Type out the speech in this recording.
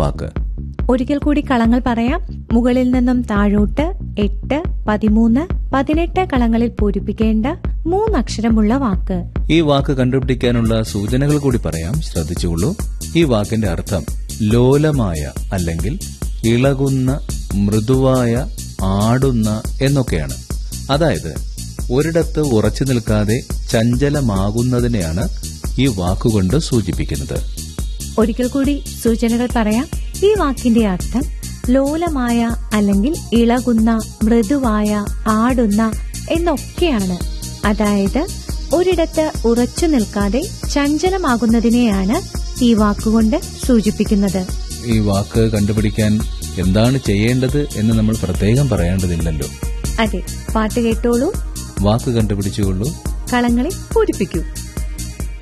വാക്ക് ഒരിക്കൽ കൂടി കളങ്ങൾ പറയാം മുകളിൽ നിന്നും താഴോട്ട് എട്ട് പതിമൂന്ന് പതിനെട്ട് കളങ്ങളിൽ പൂരിപ്പിക്കേണ്ട മൂന്നക്ഷരമുള്ള വാക്ക് ഈ വാക്ക് കണ്ടുപിടിക്കാനുള്ള സൂചനകൾ കൂടി പറയാം ശ്രദ്ധിച്ചുകൊള്ളൂ ഈ വാക്കിന്റെ അർത്ഥം ലോലമായ അല്ലെങ്കിൽ ഇളകുന്ന മൃദുവായ ആടുന്ന എന്നൊക്കെയാണ് അതായത് ഒരിടത്ത് ഉറച്ചു നിൽക്കാതെ ചഞ്ചലമാകുന്നതിനെയാണ് ഈ വാക്കുകൊണ്ട് സൂചിപ്പിക്കുന്നത് ഒരിക്കൽ കൂടി സൂചനകൾ പറയാം ഈ വാക്കിന്റെ അർത്ഥം ലോലമായ അല്ലെങ്കിൽ ഇളകുന്ന മൃദുവായ ആടുന്ന എന്നൊക്കെയാണ് അതായത് ഒരിടത്ത് ഉറച്ചു നിൽക്കാതെ ചഞ്ചലമാകുന്നതിനെയാണ് ഈ വാക്കുകൊണ്ട് സൂചിപ്പിക്കുന്നത് ഈ വാക്ക് കണ്ടുപിടിക്കാൻ എന്താണ് ചെയ്യേണ്ടത് എന്ന് നമ്മൾ പ്രത്യേകം പറയേണ്ടതില്ലല്ലോ അതെ പാട്ട് കേട്ടോളൂ വാക്ക് കണ്ടുപിടിച്ചുകൊള്ളൂ കളങ്ങളിൽ പൂരിപ്പിക്കൂ